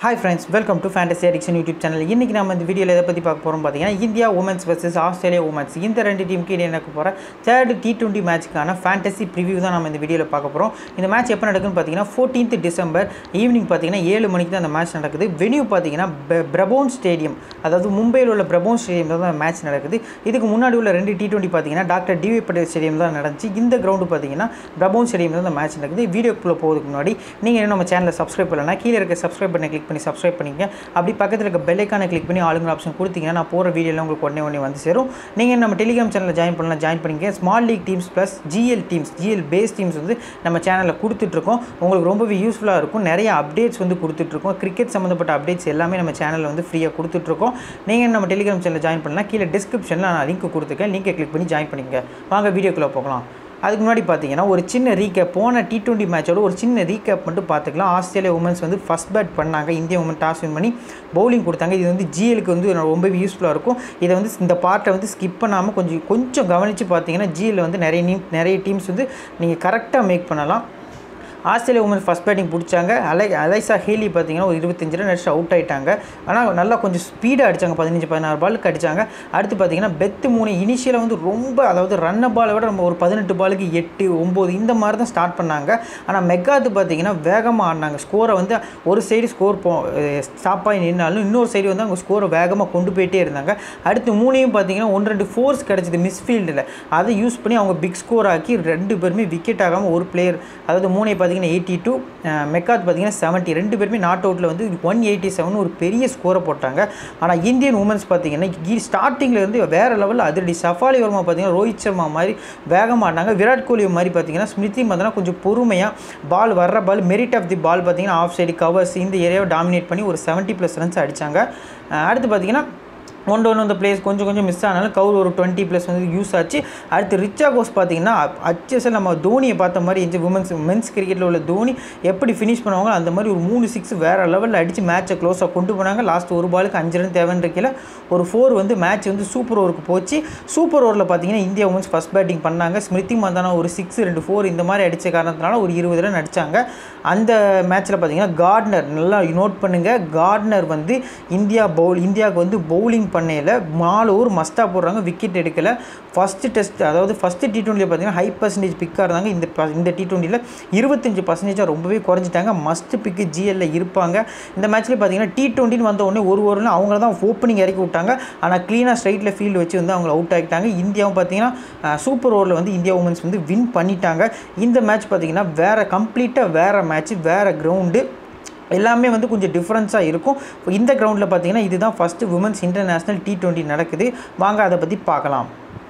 hi friends welcome to fantasy addiction YouTube channel இன்றைக்கி நம்ம இந்த வீடியோவில் எதை பற்றி பார்க்க போகிறோம் பார்த்தீங்கன்னா India women's versus Australia women's இந்த ரெண்டு டீமுக்கு இடையே நடக்க போகிற தேர்ட் டி டுவெண்ட்டி மேட்ச்க்கான ஃபேண்டசி ப்ரிவியூ தான் நம்ம இந்த வீடியோவில் பார்க்க போகிறோம் இந்த மேட்ச் எப்போ நடக்குன்னு பார்த்தீங்கன்னா ஃபோர்டீன்த் டிசம்பர் ஈவினிங் பார்த்தீங்கன்னா ஏழு மணிக்கு தான் அந்த மேட்ச் நடக்குது வெனியூ பார்த்தீங்கன்னா பிரபோன் ஸ்டேடியம் அதாவது மும்பையில் உள்ள பிரபோன் ஸ்டேடியம் தான் அந்த மேட்ச் நடக்குது இதுக்கு முன்னாடி உள்ள ரெண்டு டி டுவெண்ட்டி பார்த்தீங்கன்னா டாக்டர் டிவி பட்டேல் ஸ்டேடியம் தான் நடந்துச்சு இந்த கிரவுண்டு பார்த்தீங்கன்னா பிரபோன் ஸ்டேடியம் தான் அந்த மேட்ச் நடக்குது வீடியோக்குள்ளே போகிறதுக்கு முன்னாடி நீங்கள் இன்னும் நம்ம சேனலை சப்ஸ்கிரைப் பண்ணலன்னா கீழே இருக்க சப்ஸ்கிரைப் பண்ணி கிளிக் பண்ணி சப்ஸ்கிரைப் பண்ணிங்க அப்படி பக்கத்தில் இருக்க பெல்லைக்கான கிளிக் பண்ணி ஆளுங்க ஆப்ஷன் கொடுத்தீங்கன்னா நான் போகிற வீடியோலாம் உங்களுக்கு உடனே உடனே வந்து சேரும் நீங்கள் நம்ம டெலிகிராம் சேனலில் ஜாயின் பண்ணலாம் ஜாயின் பண்ணிக்க small league teams plus GL teams GL base teams வந்து நம்ம சேனலில் கொடுத்துட்ருக்கோம் உங்களுக்கு ரொம்பவே யூஸ்ஃபுல்லாக இருக்கும் நிறைய அப்டேட்ஸ் வந்து கொடுத்துட்ருக்கோம் கிரிக்கெட் சம்மந்தப்பட்ட அப்டேட்ஸ் எல்லாமே நம்ம சேனலில் வந்து ஃப்ரீயாக கொடுத்துட்ருக்கோம் நீங்கள் நம்ம டெலிகிராம் சேனலில் ஜாயின் பண்ணலாம் கீழே டிஸ்கிரிப்ஷனில் நான் லிங்க் கொடுத்துருக்கேன் லிங்கை கிளிக் பண்ணி ஜாயின் பண்ணிக்க வாங்க வீடியோக்குள்ளே போகலாம் அதுக்கு முன்னாடி பார்த்தீங்கன்னா ஒரு சின்ன ரீகேப் போன டி டுவெண்ட்டி மேட்சோட ஒரு சின்ன ரீகேப் மட்டும் பார்த்துக்கலாம் ஆஸ்திரேலியா உமன்ஸ் வந்து ஃபஸ்ட் பேட் பண்ணாங்க இந்திய உமன் டாஸ் வின் பண்ணி பவுலிங் கொடுத்தாங்க இது வந்து ஜிஎலுக்கு வந்து ரொம்பவே யூஸ்ஃபுல்லாக இருக்கும் இதை வந்து இந்த பார்ட்டை வந்து ஸ்கிப் பண்ணாமல் கொஞ்சம் கொஞ்சம் கவனித்து பார்த்தீங்கன்னா ஜிஎல் வந்து நிறைய நீ நிறைய டீம்ஸ் வந்து நீங்கள் கரெக்டாக மேக் பண்ணலாம் ஆஸ்திரேலியா உமன் ஃபஸ்ட் பேட்டிங் பிடிச்சாங்க அலை அலைசா ஹேலி பார்த்தீங்கன்னா ஒரு இருபத்தஞ்சு ரன் அடிச்சு அவுட் ஆயிட்டாங்க ஆனால் நல்லா கொஞ்சம் ஸ்பீடாக அடித்தாங்க பதினஞ்சு பதினாறு பாலுக்கு அடித்தாங்க அடுத்து பார்த்தீங்கன்னா பெத்து மூணு இனிஷியலாக வந்து ரொம்ப அதாவது ரன்ன பாலை விட நம்ம ஒரு பதினெட்டு பாலுக்கு எட்டு ஒம்பது இந்த மாதிரி தான் ஸ்டார்ட் பண்ணாங்க ஆனால் மெக்காத்து பார்த்தீங்கன்னா வேகமாக ஆடினாங்க ஸ்கோரை வந்து ஒரு சைடு ஸ்கோர் போ ஸ்டாப் ஆகி நின்னாலும் இன்னொரு சைடு வந்து அவங்க ஸ்கோரை வேகமாக கொண்டு போயிட்டே இருந்தாங்க அடுத்து மூணையும் பார்த்தீங்கன்னா ஒன்று ரெண்டு ஃபோர்ஸ் கிடச்சிது மிஸ்ஃபீல்டில் அதை யூஸ் பண்ணி அவங்க பிக் ஸ்கோர் ஆக்கி ரெண்டு பேருமே விக்கெட் ஆகாமல் ஒரு பிளேயர் அதாவது மூணை பார்த்தீங்கன்னா எயிட்டி டூ மெக்காத் பார்த்தீங்கன்னா செவன்ட்டி ரெண்டு பேருமே நாட் அவுட்டில் வந்து ஒன் எயிட்டி செவன் ஒரு பெரிய ஸ்கோரை போட்டாங்க ஆனால் இந்தியன் உமன்ஸ் பார்த்தீங்கன்னா ஸ்டார்டிங்கில் இருந்து வேறு லெவலில் அதிரடி சஃபாலி வர்மா பார்த்தீங்கன்னா ரோஹித் சர்மா மாதிரி வேகமாக ஆடினாங்க விராட் கோலி மாதிரி பார்த்தீங்கன்னா ஸ்மிருதி மந்தனா கொஞ்சம் பொறுமையாக பால் வர்ற பால் மெரிட் ஆஃப் தி பால் பார்த்தீங்கன்னா ஆஃப் சைடு கவர்ஸ் இந்த ஏரியாவை டாமினேட் பண்ணி ஒரு செவன்ட்டி ப்ளஸ் ரன்ஸ் அடித்தாங்க அடுத்து பார்த்தீங்கன்னா ஒன்று ஒன்று அந்த பிளேஸ் கொஞ்சம் கொஞ்சம் மிஸ் ஆனாலும் கவுர் ஒரு டுவெண்ட்டி ப்ளஸ் வந்து யூஸ் ஆச்சு அடுத்து ரிச்சா கோஸ் பார்த்தீங்கன்னா அச்சஸில் நம்ம தோனியை பார்த்த மாதிரி இந்த உமன்ஸ் மென்ஸ் கிரிக்கெட்டில் உள்ள தோனி எப்படி ஃபினிஷ் பண்ணுவாங்க அந்த மாதிரி ஒரு மூணு சிக்ஸ் வேறு லெவலில் அடித்து மேட்சை க்ளோஸாக கொண்டு போனாங்க லாஸ்ட் ஒரு பாலுக்கு அஞ்சு ரன் தேவைன்னு இருக்கையில் ஒரு ஃபோர் வந்து மேட்ச் வந்து சூப்பர் ஓவருக்கு போச்சு சூப்பர் ஓவரில் பார்த்தீங்கன்னா இந்தியா உமன்ஸ் ஃபஸ்ட் பேட்டிங் பண்ணாங்க ஸ்மிருதி மந்தானா ஒரு சிக்ஸ் ரெண்டு ஃபோர் இந்த மாதிரி அடித்த காரணத்தினால ஒரு இருபது ரன் அடித்தாங்க அந்த மேட்ச்சில் பார்த்தீங்கன்னா கார்ட்னர் நல்லா நோட் பண்ணுங்கள் கார்ட்னர் வந்து இந்தியா பவுல் இந்தியாவுக்கு வந்து பவுலிங் பண்ணையில் நாலு ஓவர் மஸ்ட்டாக போடுறாங்க விக்கெட் எடுக்கலை ஃபஸ்ட்டு டெஸ்ட் அதாவது ஃபஸ்ட்டு டி டுவெண்ட்டியில் பார்த்தீங்கன்னா ஹை பர்சன்டேஜ் பிக்காக இருந்தாங்க இந்த இந்த டி டுவெண்ட்டியில் இருபத்தஞ்சு பர்சன்டேஜாக ரொம்பவே குறைஞ்சிட்டாங்க மஸ்ட் பிக்கு ஜிஎல்ல இருப்பாங்க இந்த மேட்ச்லேயே பார்த்தீங்கன்னா டி டுவெண்ட்டின்னு வந்த உடனே ஒரு ஓவரில் அவங்கள தான் ஓப்பனிங் இறக்கி விட்டாங்க ஆனால் க்ளீனாக ஸ்ட்ரைட்டில் ஃபீல்டு வச்சு வந்து அவங்க அவுட் ஆகிட்டாங்க இந்தியாவும் பார்த்தீங்கன்னா சூப்பர் ஓவரில் வந்து இந்தியா உமன்ஸ் வந்து வின் பண்ணிட்டாங்க இந்த மேட்ச் பார்த்தீங்கன்னா வேறு கம்ப்ளீட்டாக வேறு மேட்ச் வேறு கிரவுண்டு எல்லாமே வந்து கொஞ்சம் டிஃப்ரென்ஸாக இருக்கும் இந்த கிரவுண்டில் பார்த்தீங்கன்னா இதுதான் first women's international T twenty நடக்குது வாங்க அதை பற்றி பார்க்கலாம்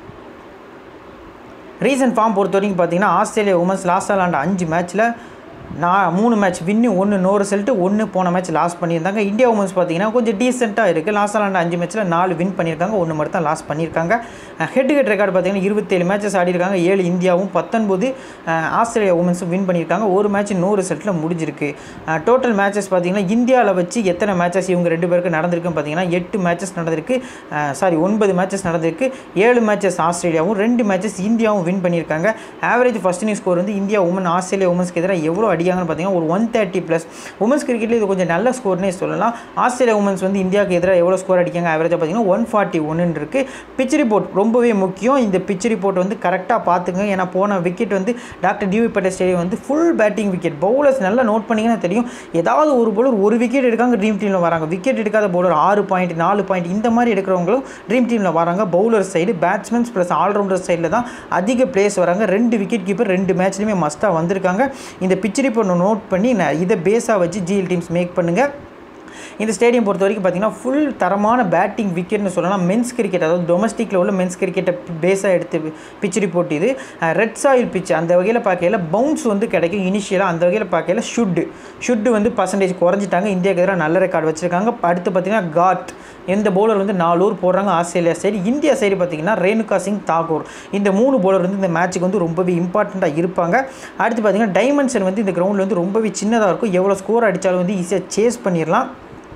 ரீசன்ட் ஃபார்ம் பொறுத்த வரைக்கும் பார்த்தீங்கன்னா ஆஸ்திரேலியா உமன்ஸ் லாஸ்ட் விளாண்ட அஞ்சு மேட்ச்சில் நான் மூணு மேட்ச் வின்னு ஒன்று நோ ரிசல்ட்டு ஒன்று போன மேட்ச் லாஸ் பண்ணியிருந்தாங்க இந்தியா உமன்ஸ் பார்த்தீங்கன்னா கொஞ்சம் டீசெண்டாக இருக்குது லாஸ்ட் விளாண்ட அஞ்சு மேட்ச்சில் நாலு வின் பண்ணியிருக்காங்க ஒன்று மட்டும் தான் லாஸ் பண்ணியிருக்காங்க ஹெட் ஹெட் ரெக்கார்டு பார்த்தீங்கன்னா இருபத்தேழு மேட்சஸ் ஆடிருக்காங்க ஏழு இந்தியாவும் பத்தொன்பது ஆஸ்திரேலியா உமன்ஸும் வின் பண்ணியிருக்காங்க ஒரு மேட்ச் நோ ரிசல்ட்டில் முடிஞ்சிருக்கு டோட்டல் மேட்சஸ் பார்த்தீங்கன்னா இந்தியாவில் வச்சு எத்தனை மேட்சஸ் இவங்க ரெண்டு பேருக்கு நடந்திருக்குன்னு பார்த்தீங்கன்னா எட்டு மேட்சஸ் நடந்திருக்கு சாரி ஒன்பது மேட்சஸ் நடந்திருக்கு ஏழு மேட்சஸ் ஆஸ்திரேலியாவும் ரெண்டு மேட்சஸ் இந்தியாவும் வின் பண்ணியிருக்காங்க ஆவரேஜ் ஃபஸ்ட் நியூ ஸ்கோர் வந்து இந்தியா உமன் ஆஸ்திரேலியா உமன்ஸ்க்கு எதிராக எவ்வளோ அடிக்காங்கன்னு பார்த்தீங்கன்னா ஒரு ஒன் தேர்ட்டி ப்ளஸ் உமன்ஸ் கிரிக்கெட்டில் இது கொஞ்சம் நல்ல ஸ்கோர்னே சொல்லலாம் ஆஸ்திரேலியா உமன்ஸ் வந்து இந்தியாவுக்கு எதிராக எவ்வளோ ஸ்கோர் அடிக்காங்க ஆவரேஜாக பார்த்தீங்கன்னா ஒன் ஃபார்ட்டி ஒன்று இருக்குது பிச் ரிப்போர்ட் ரொம்பவே முக்கியம் இந்த பிச் ரிப்போர்ட் வந்து கரெக்டாக பார்த்துங்க ஏன்னா போன விக்கெட் வந்து டாக்டர் டிவி பட்டேல் ஸ்டேடியம் வந்து ஃபுல் பேட்டிங் விக்கெட் பவுலர்ஸ் நல்லா நோட் பண்ணிங்கன்னா தெரியும் ஏதாவது ஒரு பவுலர் ஒரு விக்கெட் எடுக்காங்க ட்ரீம் டீமில் வராங்க விக்கெட் எடுக்காத பவுலர் ஆறு பாயிண்ட் நாலு பாயிண்ட் இந்த மாதிரி எடுக்கிறவங்களும் ட்ரீம் டீமில் வராங்க bowler side batsmen plus allrounder சைடில் தான் அதிக பிளேஸ் வராங்க ரெண்டு விக்கெட் கீப்பர் ரெண்டு மேட்ச்லையுமே மஸ்ட்டாக வந்திருக்காங்க இந்த பிச் ரிப்போர்ட் நோட் பண்ணி இதை பேஸாக வச்சு ஜிஎல் டீம்ஸ் மேக் பண்ணுங்கள் இந்த ஸ்டேடியம் பொறுத்த வரைக்கும் பார்த்தீங்கன்னா ஃபுல் தரமான பேட்டிங் விக்கெட்னு சொல்லலாம் மென்ஸ் கிரிக்கெட் அதாவது டொமஸ்டிக்கில் உள்ள மென்ஸ் கிரிக்கெட்டை பேஸாக எடுத்து பிச் ரிப்போர்ட் இது ரெட் சாயில் பிச் அந்த வகையில் பார்க்கையில் பவுன்ஸ் வந்து கிடைக்கும் இனிஷியலாக அந்த வகையில் பார்க்கையில் ஷுட்டு ஷுட்டு வந்து பர்சன்டேஜ் குறைஞ்சிட்டாங்க இந்தியாவுக்கு எதிராக நல்ல ரெக்கார்டு வச்சுருக்காங்க அடுத்து பார்த்தீங்கன்னா காட் எந்த பவுலர் வந்து நாலு ஓவர் போடுறாங்க ஆஸ்திரேலியா சைடு இந்தியா சைடு பார்த்தீங்கன்னா ரேணுகா சிங் தாகூர் இந்த மூணு பவுலர் வந்து இந்த மேட்ச்சுக்கு வந்து ரொம்பவே இம்பார்ட்டண்ட்டாக இருப்பாங்க அடுத்து பார்த்தீங்கன்னா டைமென்ஷன் வந்து இந்த கிரவுண்டில் வந்து ரொம்பவே சின்னதாக இருக்கும் எவ்வளோ ஸ்கோர் அடித்தாலும் வந்து ஈஸியாக சேஸ் பண்ணிடலாம்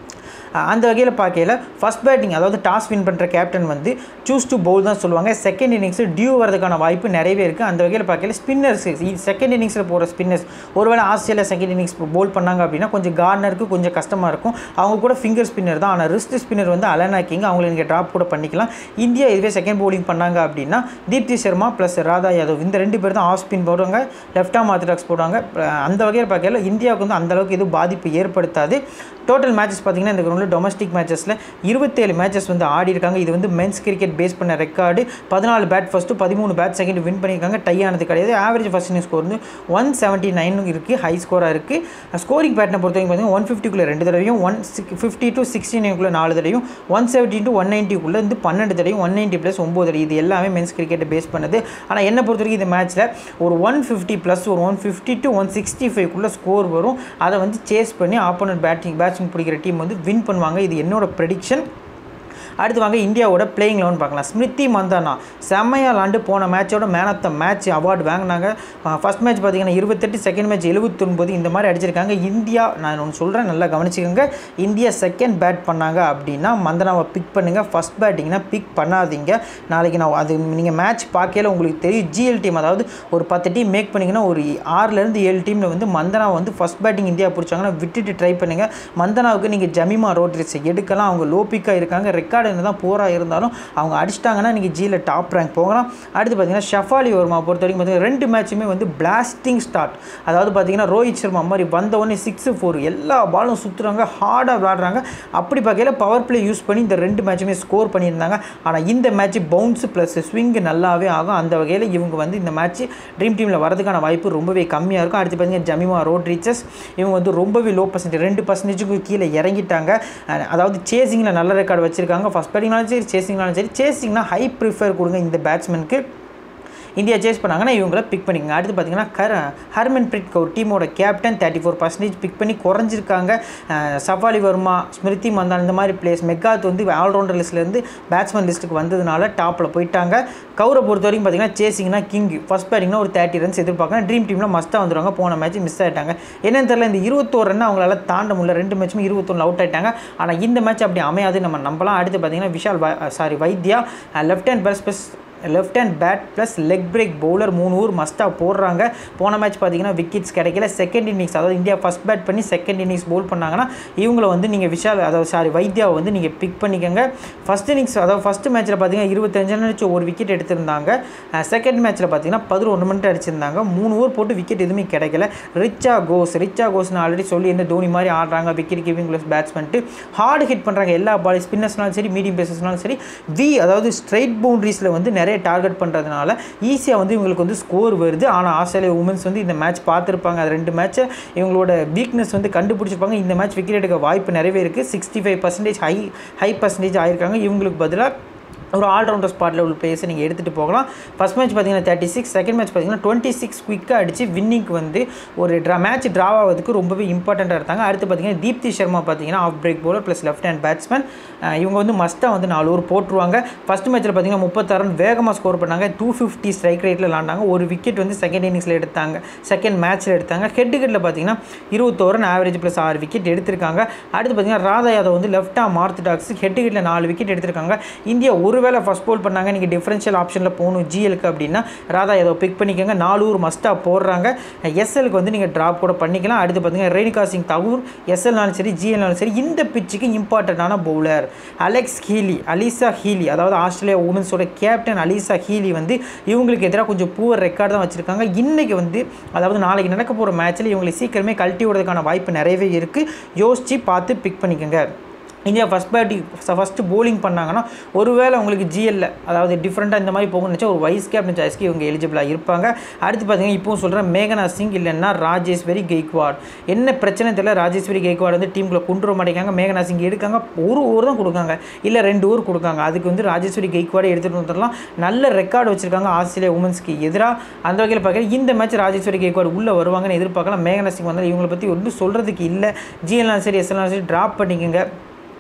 அஹ் அந்த வகையில் பார்க்கையில் ஃபஸ்ட் பேட்டிங் அதாவது டாஸ் வின் பண்ணுற கேப்டன் வந்து சூஸ் டு பவுல் தான் சொல்லுவாங்க செகண்ட் இன்னிங்ஸ் டியூ வரதுக்கான வாய்ப்பு நிறையவே இருக்குது அந்த வகையில் பார்க்கையில் ஸ்பின்னர்ஸ் செகண்ட் இன்னிங்ஸில் போகிற ஸ்பின்னர்ஸ் ஒருவேளை ஆஸ்திரேலியா செகண்ட் இன்னிங்ஸ் போல் பண்ணாங்க அப்படின்னா கொஞ்சம் கார்னருக்கு கொஞ்சம் கஷ்டமாக இருக்கும் அவங்க கூட ஃபிங்கர் ஸ்பின்னர் தான் ஆனால் ரிஸ்ட் ஸ்பின்னர் வந்து அலனா கிங் அவங்களை நீங்கள் ட்ராப் கூட பண்ணிக்கலாம் இந்தியா இதுவே செகண்ட் bowling பண்ணாங்க அப்படின்னா தீப்தி சர்மா ப்ளஸ் ராதா யாதவ் இந்த ரெண்டு பேர் தான் ஆஃப் ஸ்பின் போடுவாங்க லெஃப்ட் ஆம் ஆர்த்தடாக்ஸ் போடுவாங்க அஹ் அந்த வகையில் பார்க்கல இந்தியாவுக்கு வந்து அந்த அளவுக்கு எதுவும் பாதிப்பு ஏற்படுத்தாது டோட்டல் மேட்சஸ் பார்த்தீங்கன்னா இந்த கிரௌண்டில் டொமஸ்டிக் மேட்சஸில் இருபத்தேழு மேட்சஸ் வந்து ஆடி இருக்காங்க இது வந்து மென்ஸ் கிரிக்கெட் பேஸ் பண்ண ரெக்கார்டு பதினாலு பேட் ஃபஸ்ட்டு பதிமூணு பேட் செகண்ட் வின் பண்ணியிருக்காங்க டை ஆனது கிடையாது ஆவரேஜ் ஃபர்ஸ்ட் இன்னிங் ஸ்கோர் வந்து ஒன் செவன்ட்டி நைன் இருக்குது ஹை ஸ்கோராக இருக்குது ஸ்கோரிங் பேட்டனை பொறுத்த வரைக்கும் பார்த்தீங்கன்னா ஒன் ஃபிஃப்டிக்குள்ளே ரெண்டு தடவையும் ஒன் சிக் ஃபிஃப்டி டு சிக்ஸ்டி நைனுக்குள்ளே நாலு தடவையும் ஒன் செவன்ட்டி டு ஒன் நைன்ட்டிக்குள்ளே வந்து பன்னெண்டு தடவையும் ஒன் நைன்ட்டி ப்ளஸ் ஒம்பது தடவை இது எல்லாமே மென்ஸ் கிரிக்கெட்டை பேஸ் பண்ணுது ஆனால் என்ன பொறுத்த வரைக்கும் இந்த மேட்ச்சில் ஒரு ஒன் ஃபிஃப்டி ப்ளஸ் ஒரு one fifty to one sixty ஃபைவ்க்குள்ளே ஸ்கோர் வரும் அதை வந்து சேஸ் பண்ணி ஆப்போனன்ட் பேட்டிங் பேட்ஸ்மேன் பிடிக்கிற டீம் வந்து வின் பண்ணுவாங்க இது என்னோட ப்ரெடிக்ஷன் அடுத்து வாங்க இந்தியாவோட பிளேயிங் லெவன் பார்க்கலாம் ஸ்மிருதி மந்தானா செம்மையாக விளாண்டு போன மேட்சோட man of the match award வாங்கினாங்க ஃபர்ஸ்ட் மேட்ச் பார்த்தீங்கன்னா இருபத்தெட்டு செகண்ட் மேட்ச் எழுபத்தொன்பது இந்த மாதிரி அடிச்சிருக்காங்க இந்தியா நான் ஒன்று சொல்கிறேன் நல்லா கவனிச்சுக்கோங்க இந்தியா செகண்ட் பேட் பண்ணாங்க அப்படின்னா மந்தனாவை பிக் பண்ணுங்கள் ஃபர்ஸ்ட் பேட்டிங்னா பிக் பண்ணாதீங்க நாளைக்கு நான் அது நீங்கள் மேட்ச் பார்க்கையில உங்களுக்கு தெரியும் ஜிஎல் டீம் அதாவது ஒரு பத்து டீம் மேக் பண்ணிங்கன்னா ஒரு ஆறுலேருந்து ஏழு டீமில் வந்து மந்தனா வந்து ஃபர்ஸ்ட் பேட்டிங் இந்தியா பிடிச்சாங்கன்னா விட்டுட்டு ட்ரை பண்ணுங்கள் மந்தனாவுக்கு நீங்கள் ஜமிமா ரோட்ரிஸ் எடுக்கலாம் அவங்க லோ பிக்காக இருக்காங்க ரெக்கார்டு என்ன தான் போராக இருந்தாலும் அவங்க அடிச்சிட்டாங்கன்னா நீங்கள் ஜியில் டாப் ரேங்க் போகலாம் அடுத்து பார்த்தீங்கன்னா ஷஃபாலி வர்மா பொறுத்த வரைக்கும் பார்த்தீங்கன்னா ரெண்டு மேட்சுமே வந்து பிளாஸ்டிங் ஸ்டார்ட் அதாவது பார்த்தீங்கன்னா ரோஹித் சர்மா மாதிரி வந்த உடனே சிக்ஸ் ஃபோர் எல்லா பாலும் சுற்றுறாங்க ஹார்டாக விளாடுறாங்க அப்படி பார்க்கையில பவர் பிளே யூஸ் பண்ணி இந்த ரெண்டு மேட்சுமே ஸ்கோர் பண்ணியிருந்தாங்க ஆனால் இந்த மேட்ச் பவுன்ஸ் ப்ளஸ் ஸ்விங் நல்லாவே ஆகும் அந்த வகையில் இவங்க வந்து இந்த மேட்ச் ட்ரீம் டீமில் வரதுக்கான வாய்ப்பு ரொம்பவே கம்மியாக இருக்கும் அடுத்து பார்த்தீங்கன்னா ஜமிமா ரோட் ரீச்சஸ் இவங்க வந்து ரொம்பவே லோ பர்சன்டேஜ் ரெண்டு பர்சன்டேஜுக்கு கீழே இறங்கிட்டாங்க அஹ் அதாவது சேசிங்கில் நல்ல ரெக்கார்டு வச்சுருக்காங்க ஃபஸ்ட் பேட்டிங்னாலும் சரி சேசிங்னாலும் சரி சேசிங்னா ஹை ப்ரிஃபர் கொடுங்க இந்த பேட்ஸ்மேனுக்கு இந்தியா சேஸ் பண்ணாங்கன்னா இவங்கள பிக் பண்ணிக்கோங்க அடுத்து பார்த்தீங்கன்னா கர ஹர்மன் பிரீத் கவுர் டீமோட captain thirty four percentage pick பண்ணி குறைஞ்சிருக்காங்க அஹ் சஃபாலி வர்மா ஸ்மிருதி மந்தான் இந்த மாதிரி பிளேஸ் மெக்காத் வந்து ஆல்ரவுண்டர் லிஸ்ட்லேருந்து பேட்ஸ்மேன் லிஸ்ட்டுக்கு வந்ததுனால டாப்பில் போயிட்டாங்க கவுரை பொறுத்த வரைக்கும் பார்த்தீங்கன்னா சேசிங்னா கிங் ஃபஸ்ட் பேட்டிங்னா ஒரு தேர்ட்டி ரன்ஸ் எதிர்பார்க்கலாம் ட்ரீம் டீமில் மஸ்ட்டாக வந்துருவாங்க போன மேட்ச் மிஸ் ஆகிட்டாங்க என்னன்னு தெரியல இந்த இருபத்தோரு ரன் அவங்களால தாண்ட முடியல ரெண்டு மேட்சுமே இருபத்தொன்று அவுட் ஆயிட்டாங்க ஆனால் இந்த மேட்ச் அப்படி அமையாது நம்ம நம்பலாம் அடுத்து பார்த்தீங்கன்னா Vishal sorry Vaidya left hand bats plus left hand bat plus leg break bowler மூணு ஊர் மஸ்ட்டாக போடுறாங்க போன மேட்ச் பார்த்தீங்கன்னா விக்கெட்ஸ் கிடைக்கல செகண்ட் இன்னிங்ஸ் அதாவது இந்தியா ஃபஸ்ட் பேட் பண்ணி செகண்ட் இன்னிங்ஸ் பவுல் பண்ணாங்கன்னா இவங்கள வந்து நீங்கள் விஷால் அதாவது சாரி வைத்யாவை வந்து நீங்கள் பிக் பண்ணிக்கோங்க ஃபஸ்ட் இன்னிங்ஸ் அதாவது ஃபஸ்ட் மேட்ச்சில் பார்த்தீங்கன்னா இருபத்தஞ்சு ரன் அடிச்சு ஒரு விக்கெட் எடுத்திருந்தாங்க செகண்ட் மேட்ச்சில் பார்த்தீங்கன்னா பதினொன்று மினிட் அடிச்சிருந்தாங்க மூணு ஓவர் போட்டு விக்கெட் எதுவுமே கிடைக்கல ரிச்சா கோஸ் ரிச்சா கோஸ் நான் ஆல்ரெடி சொல்லி என்ன தோனி மாதிரி ஆடுறாங்க wicket keeping plus batsman hard hit பண்ணுறாங்க எல்லா பால் ஸ்பின்னர்ஸ்னாலும் சரி மீடியம் பேசஸ்னாலும் சரி வி அதாவது ஸ்ட்ரைட் பவுண்டரிஸில் வந்து நிறைய டார்கெட் பண்ணுறதுனால ஈஸியாக வந்து இவங்களுக்கு வந்து ஸ்கோர் வருது ஆனால் ஆஸ்திரேலியா உமன்ஸ் வந்து இந்த மேட்ச் பார்த்துருப்பாங்க அது ரெண்டு மேட்ச்சை இவங்களோட வீக்னஸ் வந்து கண்டுபிடிச்சிருப்பாங்க இந்த மேட்ச் விக்கெட் எடுக்க வாய்ப்பு நிறையவே இருக்குது sixty five percentage high high percentage ஆயிருக்காங்க இவங்களுக்கு பதிலாக ஒரு ஆல்ரவுண்டர் ஸ்பாட்டில் உள்ள பிளேயர்ஸை நீங்கள் எடுத்துகிட்டு போகலாம் ஃபஸ்ட் மேட்ச் பார்த்தீங்கன்னா தேர்ட்டி சிக்ஸ் செகண்ட் மேட்ச் பார்த்தீங்கன்னா டுவெண்ட்டி சிக்ஸ் குயிக்காக அடித்து வின்னிங்க்கு வந்து ஒரு ட்ரா மேட்ச் ட்ராவ் ஆகிறதுக்கு ரொம்பவே இம்பார்ட்டண்ட்டாக இருந்தாங்க அடுத்து பார்த்தீங்கன்னா தீப்தி சர்மா பார்த்தீங்கன்னா off break bowler plus left hand batsman இவங்க வந்து மஸ்ட்டாக வந்து நாலு ஓவர் போட்டுருவாங்க ஃபஸ்ட் மேட்ச்சில் பார்த்தீங்கன்னா முப்பத்தாறு ரன் வேகமாக ஸ்கோர் பண்ணாங்க டூ ஃபிஃப்டி ஸ்ட்ரைக் ரேட்டில் விளாண்டாங்க ஒரு விக்கெட் வந்து செகண்ட் இன்னிங்ஸில் எடுத்தாங்க செகண்ட் மேட்ச்சில் எடுத்தாங்க ஹெட் ஹெட்டில் பார்த்தீங்கன்னா இருபத்தோரு ரன் ஆவரேஜ் ப்ளஸ் ஆறு விக்கெட் எடுத்திருக்காங்க அடுத்து பார்த்தீங்கன்னா ராதா யாதவ் வந்து லெஃப்ட் ஆம் ஆர்த்தடாக்ஸ் ஹெட் ஹெட்டில் நாலு விக்கெட் எடுத்திருக்காங்க இந்தியா ஒருவேளை ஃபஸ்ட் போல் பண்ணாங்க நீங்கள் டிஃபரன்ஷியல் ஆப்ஷனில் போகணும் ஜிஎலுக்கு அப்படின்னா ராதா யாதவ் பிக் பண்ணிக்கோங்க நாலு ஊர் மஸ்ட்டாக போடுறாங்க எஸ்எலுக்கு வந்து நீங்கள் ட்ராப் கூட பண்ணிக்கலாம் அடுத்து பார்த்தீங்கன்னா ரேணுகா சிங் தகூர் எஸ்எல்னாலும் சரி ஜிஎல்னாலும் சரி இந்த பிச்சுக்கு இம்பார்ட்டண்ட்டான bowler Alex Healy Alyssa Healy அதாவது ஆஸ்திரேலியா உமன்ஸோட கேப்டன் அலிசா ஹீலி வந்து இவங்களுக்கு எதிராக கொஞ்சம் பூவர் ரெக்கார்டு தான் வச்சுருக்காங்க இன்றைக்கி வந்து அதாவது நாளைக்கு நடக்க போகிற மேட்ச்சில் இவங்களை சீக்கிரமே கழட்டி விடுறதுக்கான வாய்ப்பு நிறையவே இருக்குது யோசித்து பார்த்து பிக் பண்ணிக்கோங்க India first batting first bowling பண்ணாங்கன்னா ஒருவேளை உங்களுக்கு ஜிஎல்ல அதாவது டிஃப்ரெண்ட்டாக இந்த மாதிரி போகணும்னு நினச்சா ஒரு வைஸ் கேப்டன் சாய்ஸ்க்கு இவங்க எலிஜிபிளாக இருப்பாங்க அடுத்து பார்த்தீங்கன்னா இப்போவும் சொல்கிறேன் மேகனா சிங் இல்லைன்னா ராஜேஸ்வரி கெய்க்வாட் என்ன பிரச்சனை தெரியல ராஜேஸ்வரி கெய்க்வாட் வந்து டீமுக்குள்ள கொண்டு வர மாட்டேங்காங்க மேகனா சிங் எடுக்காங்க ஒரு ஓவர் தான் கொடுக்காங்க இல்லை ரெண்டு ஓவர் கொடுக்காங்க அதுக்கு வந்து ராஜேஸ்வரி கெய்க்வாடை எடுத்துகிட்டு வந்துடலாம் நல்ல ரெக்கார்டு வச்சுருக்காங்க ஆஸ்திரேலியா உமன்ஸ்க்கு எதிராக அந்த வகையில் பார்க்குற இந்த மேட்ச் ராஜேஸ்வரி கெய்க்வாட் உள்ளே வருவாங்கன்னு எதிர்பார்க்கலாம் மேகனா சிங் வந்தால் இவங்களை பற்றி ஒன்றும் சொல்கிறதுக்கு இல்லை ஜிஎல்னாலும் சரி எஸ்எல்னாலும் சரி ட்ராப் பண்ணிக்கோங்க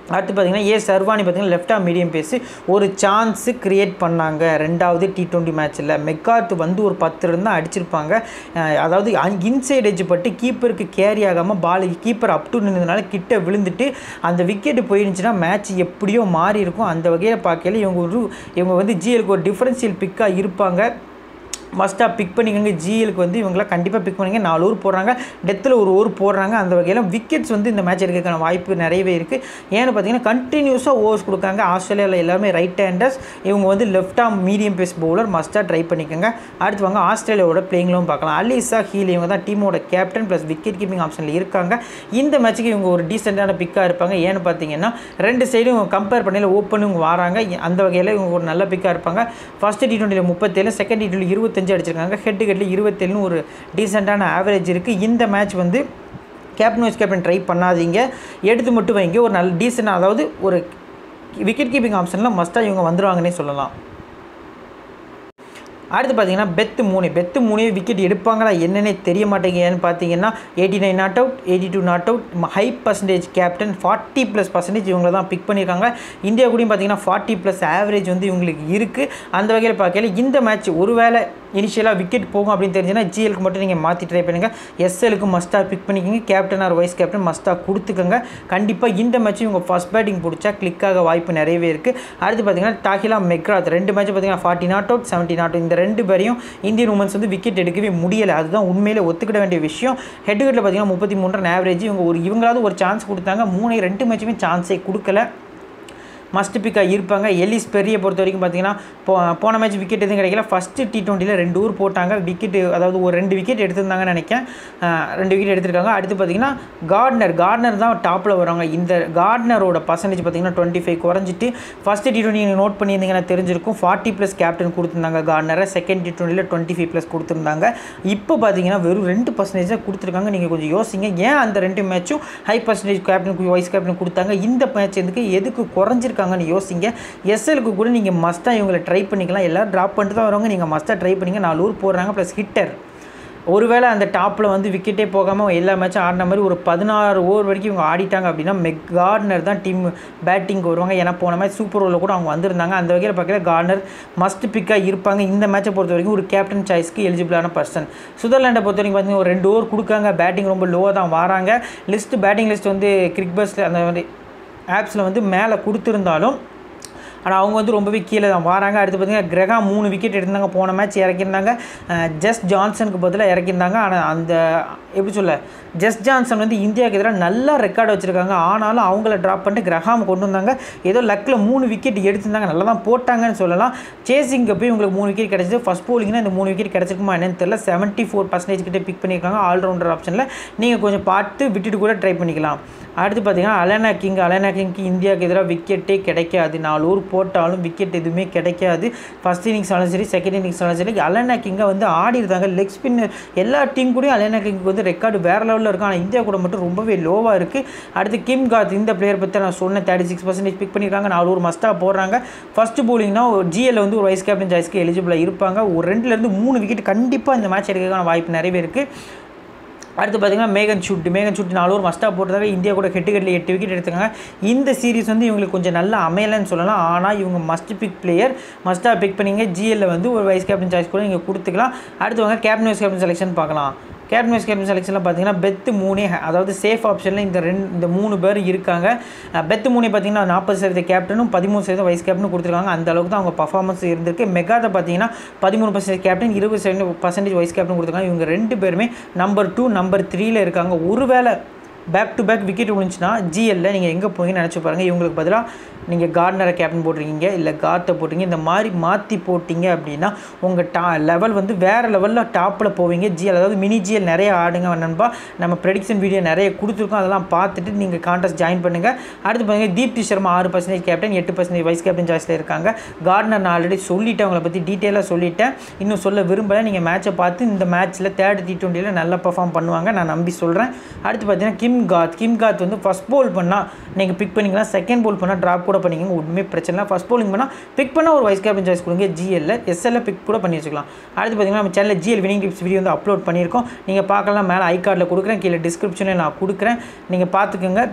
அடுத்து பார்த்தீங்கன்னா ஏ சர்வானி பார்த்தீங்கன்னா லெஃப்ட் ஆம் மீடியம் பேஸு ஒரு சான்ஸு க்ரியேட் பண்ணாங்க ரெண்டாவது டி டுவெண்ட்டி மேட்ச்சில் மெக்கார்த்து வந்து ஒரு பத்து ரன் தான் அடிச்சிருப்பாங்க அஹ் அதாவது இன்சைட் எட்ஜ் பட்டு கீப்பருக்கு கேரி ஆகாமல் பால் கீப்பர் அப் டு நின்றதுனால கிட்ட விழுந்துட்டு அந்த விக்கெட்டு போயிருந்துச்சுன்னா மேட்ச் எப்படியோ மாறி இருக்கும் அந்த வகையில் பார்க்கல இவங்க ஒரு இவங்க வந்து ஜிஎலுக்கு ஒரு டிஃபரன்ஷியல் பிக்காக இருப்பாங்க மஸ்ட்டாக பிக் பண்ணிக்கோங்க ஜிஎலுக்கு வந்து இவங்களாம் கண்டிப்பாக பிக் பண்ணிங்க நாலு ஓவர் போடுறாங்க டெத்தில் ஒரு ஓவர் போடுறாங்க அந்த வகையில் விக்கெட்ஸ் வந்து இந்த மேட்ச் எடுக்கிறதுக்கான வாய்ப்பு நிறையவே இருக்குது ஏன்னு பார்த்தீங்கன்னா கண்டினியூஸாக ஓவர்ஸ் கொடுக்காங்க ஆஸ்திரேலியாவில் எல்லாருமே ரைட் ஹேண்டர்ஸ் இவங்க வந்து left arm medium pace bowler மஸ்ட்டாக ட்ரை பண்ணிக்கோங்க அடுத்து வாங்க ஆஸ்திரேலியாவோட பிளேயிங்லும் பார்க்கலாம் அலிசா ஹீல் இவங்க தான் டீமோட கேப்டன் ப்ளஸ் விக்கெட் கீப்பிங் ஆப்ஷனில் இருக்காங்க இந்த மேட்ச்சுக்கு இவங்க ஒரு டீசெண்டான பிக்காக இருப்பாங்க ஏன்னு பார்த்தீங்கன்னா ரெண்டு சைடும் இவங்க கம்பேர் பண்ணல ஓப்பன் இவங்க வராங்க அந்த வகையில் இவங்க ஒரு நல்ல பிக்காக இருப்பாங்க ஃபஸ்ட்டு டி டுவெண்ட்டியில் முப்பத்தேழு செகண்ட் டி டுவெண்ட்டி இருபத்தஞ்சு அடிச்சிருக்காங்க ஹெட் ஹெட்டில் இருபத்தேழுன்னு ஒரு டீசெண்டான ஆவரேஜ் இருக்குது இந்த மேட்ச் வந்து கேப்டன் வைஸ் கேப்டன் ட்ரை பண்ணாதீங்க எடுத்து மட்டும் வைங்க ஒரு நல்ல டீசெண்டாக அதாவது ஒரு விக்கெட் கீப்பிங் ஆப்ஷனில் மஸ்ட்டாக இவங்க வந்துடுவாங்கன்னே சொல்லலாம் அடுத்து பார்த்தீங்கன்னா பெத்து மூணு பெத்து மூணே விக்கெட் எடுப்பாங்களா என்னன்னே தெரிய மாட்டேங்குதுன்னு பார்த்தீங்கன்னா eighty nine not out eighty two not out high percentage captain forty plus percentage இவங்க தான் பிக் பண்ணியிருக்காங்க இந்தியா கூடயும் பார்த்தீங்கன்னா ஃபார்ட்டி ப்ளஸ் ஆவரேஜ் வந்து இவங்களுக்கு இருக்குது அந்த வகையில் பார்க்கல இந்த மேட்ச் ஒருவேளை இனிஷியலாக விக்கெட் போகும் அப்படின்னு தெரிஞ்சுன்னா ஜிஎலுக்கு மட்டும் நீங்கள் மாற்றி ட்ரை பண்ணுங்கள் எஸ்எலுக்கு மஸ்டாக பிக் பண்ணிக்கோங்க கேப்டன் ஆர் வைஸ் கேப்டன் மஸ்டாக கொடுத்துக்கோங்க கண்டிப்பாக இந்த மேட்ச் இவங்க ஃபஸ்ட் பேட்டிங் பிடிச்சா கிளிக்காக வாய்ப்பு நிறையவே இருக்குது அடுத்து பார்த்தீங்கன்னா டாகிலா மெக்ராத் ரெண்டு மேட்ச் பார்த்தீங்கன்னா forty not out seventy not out இந்த ரெண்டு பேரையும் இந்தியன் உமன்ஸ் வந்து விக்கெட் எடுக்கவே முடியலை அதுதான் உண்மையிலே ஒத்துக்கிட வேண்டிய விஷயம் ஹெட் ஹெட்டில் பார்த்தீங்கன்னா முப்பத்தி மூணு ரன் ஆவரேஜ் இவங்க ஒரு இவங்களாவது ஒரு சான்ஸ் கொடுத்தாங்க மூணு ரெண்டு மேட்சுமே சான்ஸே கொடுக்கல மஸ்ட் பிக்காக இருப்பாங்க எலிஸ் பெரிய பொறுத்த வரைக்கும் பார்த்தீங்கன்னா போ போன மேட்ச் விக்கெட் எதுவும் கிடைக்கல ஃபஸ்ட்டு டி டுவெண்ட்டியில் ரெண்டு ஊர் போட்டாங்க விக்கெட்டு அதாவது ஒரு ரெண்டு விக்கெட் எடுத்திருந்தாங்கன்னு நினைக்கிறேன் அஹ் ரெண்டு விக்கெட் எடுத்திருக்காங்க அடுத்து பார்த்தீங்கன்னா கார்ட்னர் கார்ட்னர் தான் டாப்பில் வருவாங்க இந்த கார்ட்னரோட பர்சன்டேஜ் பார்த்தீங்கன்னா டுவெண்ட்டி ஃபைவ் குறைஞ்சிட்டு ஃபஸ்ட்டு டி டுவெண்ட்டி நோட் பண்ணியிருந்தீங்கன்னா தெரிஞ்சிருக்கும் ஃபார்ட்டி ப்ளஸ் கேப்டன் கொடுத்துருந்தாங்க கார்ட்னரை செகண்ட் டி டுவெண்ட்டியில் டுவெண்ட்டி ஃபைவ் ப்ளஸ் கொடுத்துருந்தாங்க இப்போ பார்த்தீங்கன்னா வெறும் ரெண்டு பர்சன்டேஜ் தான் கொடுத்துருக்காங்க நீங்கள் கொஞ்சம் யோசிங்க ஏன் அந்த ரெண்டு மேட்சும் high percentage captain vice captain கொடுத்தாங்க இந்த மேட்ச் எதுக்கு எதுக்கு குறைஞ்சிருக்காங்கன்னு யோசிங்க எஸ்எலுக்கு கூட நீங்கள் மஸ்ட்டாக இவங்களை ட்ரை பண்ணிக்கலாம் எல்லோரும் ட்ராப் பண்ணிட்டு தான் வரவங்க நீங்கள் மஸ்ட்டாக ட்ரை பண்ணிங்க நாலு ஊர் போடுறாங்க ப்ளஸ் ஹிட்டர் ஒருவேளை அந்த டாப்பில் வந்து விக்கெட்டே போகாமல் எல்லா மேட்சும் ஆடின மாதிரி ஒரு பதினாறு ஓவர் வரைக்கும் இவங்க ஆடிட்டாங்க அப்படின்னா மெக் கார்ட்னர் தான் டீம் பேட்டிங்க்கு வருவாங்க ஏன்னா போன மேட்ச் சூப்பர் ஓவரில் கூட அவங்க வந்திருந்தாங்க அந்த வகையில் பார்க்கல கார்ட்னர் மஸ்ட் பிக்காக இருப்பாங்க இந்த மேட்சை பொறுத்த வரைக்கும் ஒரு கேப்டன் சாய்ஸ்க்கு எலிஜிபிளான பர்சன் சுதர்லாண்டை பொறுத்த வரைக்கும் பார்த்தீங்கன்னா ஒரு ரெண்டு ஓவர் கொடுக்காங்க பேட்டிங் ரொம்ப லோவாக தான் வராங்க லிஸ்ட் பேட்டிங் லிஸ்ட் வந்து கிரிக் பஸ்ஸில் அந்த மாதிரி ஆப்ஸில் வந்து மேலே கொடுத்துருந்தாலும் ஆனால் அவங்க வந்து ரொம்பவே கீழே தான் வராங்க அடுத்து பார்த்தீங்கன்னா கிரகா மூணு விக்கெட் எடுத்தாங்க போன மேட்ச் இறக்கியிருந்தாங்க ஜஸ்ட் ஜான்சனுக்கு பதிலாக இறக்கியிருந்தாங்க ஆனால் அந்த எப்படி சொல்ல ஜஸ்ட் ஜான்சன் வந்து இந்தியாவுக்கு எதிராக நல்லா ரெக்கார்டு வச்சுருக்காங்க ஆனாலும் அவங்கள ட்ராப் பண்ணிட்டு கிரகாம் கொண்டு வந்தாங்க ஏதோ லக்கில் மூணு விக்கெட் எடுத்திருந்தாங்க நல்லா தான் போட்டாங்கன்னு சொல்லலாம் சேசிங்க போய் உங்களுக்கு மூணு விக்கெட் கிடச்சிது ஃபஸ்ட் போலிங்னா இந்த மூணு விக்கெட் கிடச்சிருக்குமா என்னன்னு தெரியல செவன்ட்டி ஃபோர் பர்சன்டேஜ் கிட்ட பிக் பண்ணியிருக்காங்க ஆல்ரவுண்டர் ஆப்ஷனில் நீங்கள் கொஞ்சம் பார்த்து விட்டுட்டு கூட ட்ரை பண்ணிக்கலாம் அடுத்து பார்த்தீங்கன்னா அலனா கிங் அலனா கிங்க்கு இந்தியாவுக்கு எதிராக விக்கெட்டே கிடைக்காது நாலு ஊர் போட்டாலும் விக்கெட் எதுவுமே கிடைக்காது ஃபஸ்ட் இன்னிங்ஸ் ஆனாலும் சரி செகண்ட் இன்னிங்ஸ் ஆனாலும் சரி அலனா கிங்கை வந்து ஆடி இருந்தாங்க லெக் ஸ்பின்னர் எல்லா டீம் கூடயும் அலனா கிங்க்கு வந்து ரெக்கார்டு வேறு லெவலில் இருக்கும் ஆனால் இந்தியா கூட மட்டும் ரொம்பவே லோவாக இருக்குது அடுத்து கிம் காத் இந்த பிளேயர் பற்றி நான் சொன்னேன் தேர்ட்டி சிக்ஸ் பர்சன்டேஜ் பிக் பண்ணியிருக்காங்க நாலு ஒரு மஸ்ட்டாக போடுறாங்க ஃபஸ்ட்டு போலிங்னா ஜிஎல் வந்து ஒரு வைஸ் கேப்டன் சாய்ஸ்க்கு எலிஜிபிளாக இருப்பாங்க ஒரு ரெண்டுலேருந்து மூணு விக்கெட் கண்டிப்பாக இந்த மேட்ச் எடுக்கிறதுக்கான வாய்ப்பு நிறையவே இருக்குது அடுத்து பார்த்தீங்கன்னா மேகன் ஷூட் மேகன் ஷூட் நாலு ஓவர் மஸ்ட்டாக போட்டதாக இந்தியா கூட ஹெட்டு கட்டில் எட்டு விக்கெட் எடுத்தாங்க இந்த சீரிஸ் வந்து இவங்களுக்கு கொஞ்சம் நல்லா அமையலைன்னு சொல்லலாம் ஆனால் இவங்க மஸ்ட் பிக் பிளேயர் மஸ்ட்டாக பிக் பண்ணிங்க ஜிஎல்ல வந்து ஒரு வைஸ் கேப்டன் சாய்ஸ் கூட நீங்கள் கொடுத்துக்கலாம் அடுத்து வாங்க கேப்டன் வைஸ் கேப்டன் செலெக்ஷன் பார்க்கலாம் கேப்டன் வைஸ் கேப்டன் செலெக்ஷனில் பார்த்தீங்கன்னா பெத்து மூணே அதாவது சேஃப் ஆப்ஷனில் இந்த ரெண்டு இந்த மூணு பேர் இருக்காங்க அஹ் பெத்து மூணே பார்த்தீங்கன்னா நாற்பது சதவீத கேப்டனும் பதிமூணு சதவீதம் வைஸ் கேப்டனும் கொடுத்துருக்காங்க அந்த அளவுக்கு தான் அவங்க பர்ஃபார்மன்ஸ் இருந்திருக்கு மெகாதை பார்த்தீங்கன்னா பதிமூணு பர்சன்டேஜ் கேப்டன் இருபது சதவீதம் பர்சன்டேஜ் வைஸ் கேப்டன் கொடுத்துருக்காங்க இவங்க ரெண்டு பேருமே நம்பர் டூ நம்பர் த்ரீல இருக்காங்க ஒருவேளை பேக் டு பேக் விக்கெட் விழுந்துச்சுன்னா ஜிஎல்ல நீங்கள் எங்கே போவீங்கன்னு நினச்சி பாருங்கள் இவங்களுக்கு பதிலாக நீங்கள் கார்டனரை கேப்டன் போட்டிருக்கீங்க இல்லை கார்த்தை போட்டிங்க இந்த மாதிரி மாற்றி போட்டிங்க அப்படின்னா உங்கள் டா லெவல் வந்து வேறு லெவலில் டாப்பில் போவீங்க ஜிஎல் அதாவது மினி ஜிஎல் நிறைய ஆடுங்க நண்பா நம்ம ப்ரெடிக்ஷன் வீடியோ நிறைய கொடுத்துருக்கோம் அதெல்லாம் பார்த்துட்டு நீங்கள் கான்டெஸ்ட் ஜாயின் பண்ணுங்கள் அடுத்து பார்த்தீங்கன்னா தீப்தி சர்மா ஆறு பர்சன்டேஜ் கேப்டன் எட்டு பர்சன்டேஜ் வைஸ் கேப்டன் சாய்ஸில் இருக்காங்க கார்டனர் நான் ஆல்ரெடி சொல்லிட்டேன் அவங்கள பற்றி டீட்டெயிலாக சொல்லிட்டேன் இன்னும் சொல்ல விரும்பலை நீங்கள் மேட்சை பார்த்து இந்த மேட்ச்சில் தேர்ட் டி டுவெண்ட்டியில் நல்லா பர்ஃபார்ம் பண்ணுவாங்க நான் நம்பி சொல்கிறேன் அடுத்து பார்த்தீங்கன்னா கிம் காத் கிம் காத் வந்து ஃபஸ்ட் போல் பண்ணால் நீங்கள் பிக் பண்ணிக்கலாம் செகண்ட் போல் பண்ணால் ட்ராப் கூட பண்ணிக்கோங்க உண்மை பிரச்சனை இல்லை ஃபஸ்ட் போலிங் பண்ணால் பிக் பண்ணால் ஒரு வைஸ் கேப்டன் சாய்ஸ் கொடுங்க ஜிஎல்ல எஸ்எல்ல பிக் கூட பண்ணி வச்சுக்கலாம் அடுத்து பார்த்தீங்கன்னா நம்ம சேனலில் ஜிஎல் வினிங் டிப்ஸ் வீடியோ வந்து அப்லோட் பண்ணியிருக்கோம் நீங்கள் பார்க்கலாம் மேலே ஐ கார்டில் கொடுக்குறேன் கீழே டிஸ்கிரிப்ஷனில் நான் கொடுக்குறேன் நீங்கள் பார்த்துக்கோங்க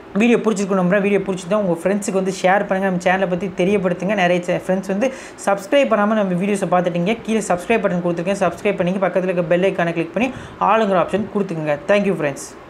வீடியோ பிடிச்சிருக்கணும் நம்புறேன் வீடியோ பிடிச்சிருந்தா உங்கள் ஃப்ரெண்ட்ஸுக்கு வந்து ஷேர் பண்ணுங்கள் நம்ம சேனலை பற்றி தெரியப்படுத்துங்க நிறைய ஃப்ரெண்ட்ஸ் வந்து சப்ஸ்கிரைப் பண்ணாமல் நம்ம வீடியோஸை பார்த்துட்டீங்க கீழே சப்ஸ்கிரைப் பட்டன் கொடுத்துருக்கேன் சப்ஸ்கிரைப் பண்ணிங்க பக்கத்தில் இருக்க பெல் ஐக்கானை கிளிக் பண்ணி ஆளுங்கிற ஆப்ஷன் கொடுத்துக்குங்க தேங்க்யூ ஃப்ரெண்ட்ஸ்